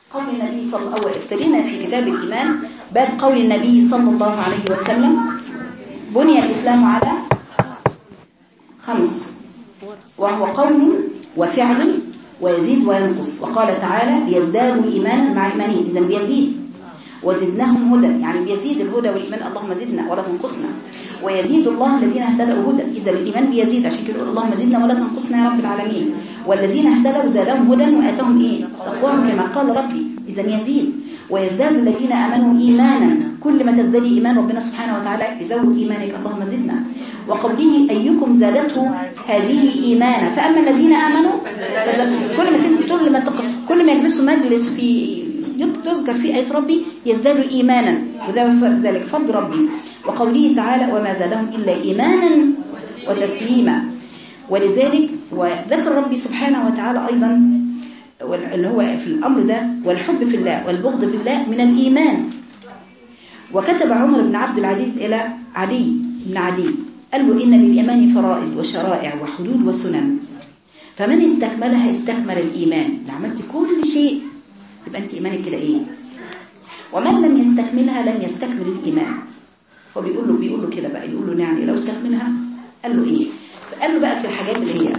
قول النبي صلى الله عليه وسلم ابتدينا في كتاب الإيمان باب قول النبي صلى الله عليه وسلم بني الإسلام على خمس وهو قول وفعل ويزيد وينقص وقال تعالى ليزدادوا إيمانا مع إيمانهم إذا بيزيد وزدناهم هدى يعني بيزيد الهدى والإيمان اللهم زدنا ولا تنقصنا ويزيد الله الذين اهتدوا هدى إذا الإيمان بيزيد عشان كده اللهم زدنا ولا تنقصنا يا رب العالمين والذين اهتدوا زادهم هدى وآتاهم إيه تقواهم كما قال ربي إذا يزيد ويزداد الذين آمنوا إيمانا كل ما تزداد إيمان ربنا سبحانه وتعالى يزود إيمانك اللهم زدنا وقوله أيكم زادته هذه إيمانا فأما الذين آمنوا كل ما كل ما كل ما يجلسوا مجلس في يذكر في آية ربي يزدادوا إيمانا وذلك فضل ربي وقوله تعالى وما زادهم إلا إيمانا وتسليما ولذلك وذكر ربي سبحانه وتعالى أيضا اللي هو في الأمر ده والحب في الله والبغض في الله من الإيمان وكتب عمر بن عبد العزيز إلى علي بن علي قال له إن للإيمان فرائض وشرائع وحدود وسنن فمن استكملها استكمل الإيمان عملت كل شيء يبقى أنت إيمانك كده إيه ومن لم يستكملها لم يستكمل الإيمان هو بيقول له بيقول له كده بقى يقول له يعني لو استكملها قال له إيه فقال له بقى في الحاجات اللي هي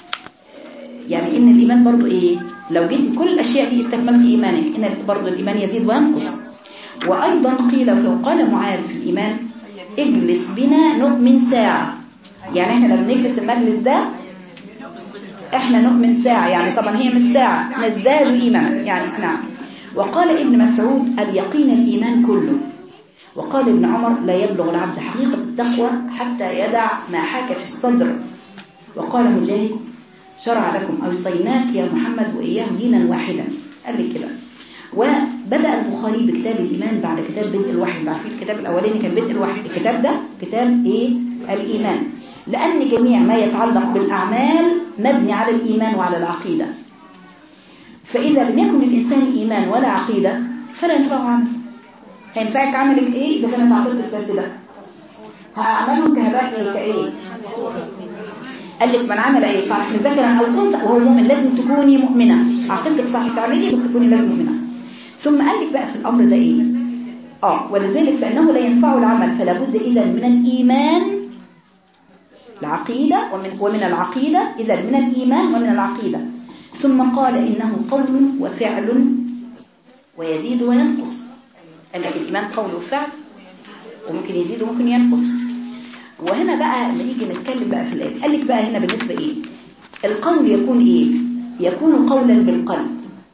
يعني إن الإيمان برضو إيه لو جيت كل الأشياء دي استكملت إيمانك إن برضو الإيمان يزيد وينقص وأيضا قيل وقال معاذ في الإيمان اجلس بنا نؤمن ساعة يعني احنا لما نجلس المجلس ده احنا نؤمن ساعة يعني طبعا هي مش ساعة نزداد إيمانا يعني نعم وقال ابن مسعود اليقين الإيمان كله وقال ابن عمر لا يبلغ العبد حقيقة التقوى حتى يدع ما حاك في الصدر وقال مجاهد شرع لكم أوصيناك يا محمد وإياه دينا واحدا قال لي كده وبدأ البخاري بكتاب الإيمان بعد كتاب بدء الوحي بعد الكتاب الأولاني كان بدء الوحي الكتاب ده كتاب إيه الإيمان لأن جميع ما يتعلق بالأعمال مبني على الإيمان وعلى العقيدة فإذا لم يكن للإنسان إيمان ولا عقيدة فلا ينفعه عمل هينفعك عملك إيه إذا كانت عقيدتك فاسدة هعمله كهباء كإيه قال لك من عمل أي صالح من ذكر أو أنثى وهو مؤمن لازم تكوني مؤمنة عقيدتك صح تعملي بس تكوني لازم مؤمنة ثم قال لك بقى في الأمر ده إيه آه ولذلك فإنه لا ينفع العمل فلا بد إذا من الإيمان العقيدة ومن, ومن العقيدة إذا من الإيمان ومن العقيدة ثم قال إنه قول وفعل ويزيد وينقص قال لك الإيمان قول وفعل وممكن يزيد وممكن ينقص وهنا بقى لما نيجي نتكلم بقى في الآية قال لك بقى هنا بالنسبة إيه القول يكون إيه يكون قولا بالقلب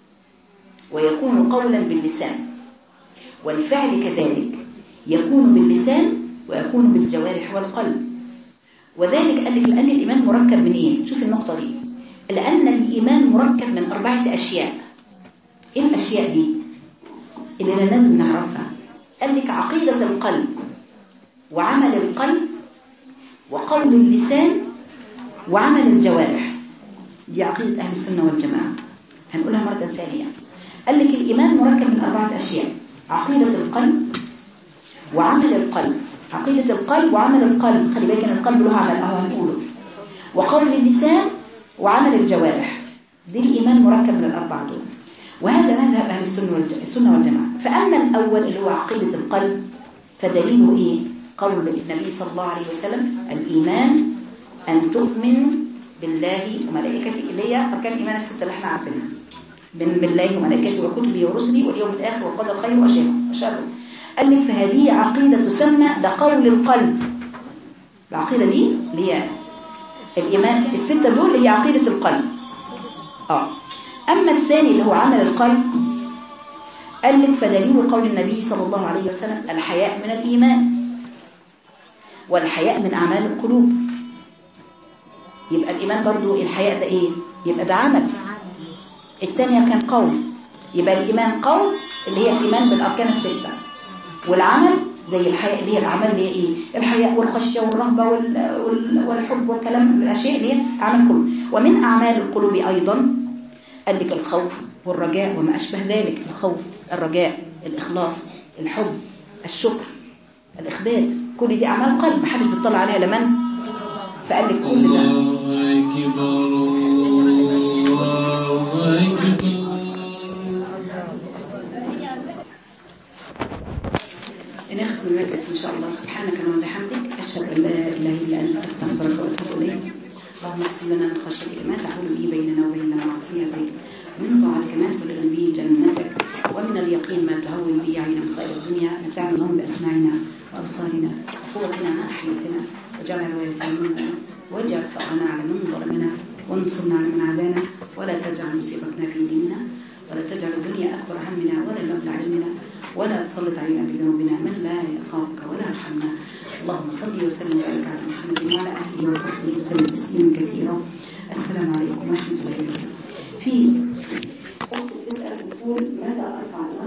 ويكون قولا باللسان والفعل كذلك يكون باللسان ويكون بالجوارح والقلب وذلك قال لك لأن الإيمان مركب من إيه شوف النقطة دي لأن الإيمان مركب من أربعة أشياء إيه الأشياء دي اللي لازم نعرفها قال لك عقيدة القلب وعمل القلب وقول اللسان وعمل الجوارح دي عقيدة أهل السنة والجماعة هنقولها مرة ثانية قال لك الإيمان مركب من أربعة أشياء عقيدة القلب وعمل القلب عقيدة القلب وعمل القلب خلي بالك ان القلب له عمل اهو هنقوله وقول اللسان وعمل الجوارح دي الإيمان مركب من الأربعة دول وهذا مذهب أهل السنة والجماعة فأما الأول اللي هو عقيدة القلب فدليله إيه قول النبي صلى الله عليه وسلم الإيمان أن تؤمن بالله وملائكته اللي هي أركان الإيمان الستة اللي احنا عارفينها من بالله وملائكته وكتبه ورسله واليوم الآخر وقدر خير وشر قال لك فهذه عقيدة تسمى لقول القلب العقيدة دي اللي هي الإيمان الستة دول اللي هي عقيدة القلب آه. أما الثاني اللي هو عمل القلب قال لك فدليل قول النبي صلى الله عليه وسلم الحياء من الإيمان والحياء من أعمال القلوب يبقى الإيمان برضو الحياء ده إيه يبقى ده عمل الثانية كان قول يبقى الإيمان قول اللي هي الإيمان بالأركان الستة والعمل زي الحياء اللي هي العمل اللي هي ايه الحياء والخشيه والرهبه والحب والكلام الاشياء اللي هي اعمال القلوب ومن اعمال القلوب ايضا قال لك الخوف والرجاء وما اشبه ذلك الخوف الرجاء الاخلاص الحب الشكر الاخبات كل دي اعمال قلب محدش بيطلع عليها لمن فقال لك كل ده الله أكبر الله أكبر نختم المجلس إن شاء الله سبحانك اللهم وبحمدك أشهد أن لا إله إلا أنت أستغفرك وأتوب إليك اللهم اقسم لنا من خشيتك ما تحول به بيننا وبين معصيتك من طاعتك ما تبلغ به جنتك ومن اليقين ما تهون به علينا مصائب الدنيا متعنا اللهم بأسماعنا وأبصارنا وقوتنا ما أحيتنا واجعل الوارث منا واجعل ثأرنا على من ظلمنا وانصرنا على من عادانا ولا تجعل مصيبتنا في ديننا ولا تجعل الدنيا أكبر همنا ولا مبلغ علمنا ولا تسلط علينا بذنوبنا من لا يخافك ولا يرحمنا اللهم صل وسلم وبارك على محمد وعلى اله وصحبه وسلم تسليما كثيرا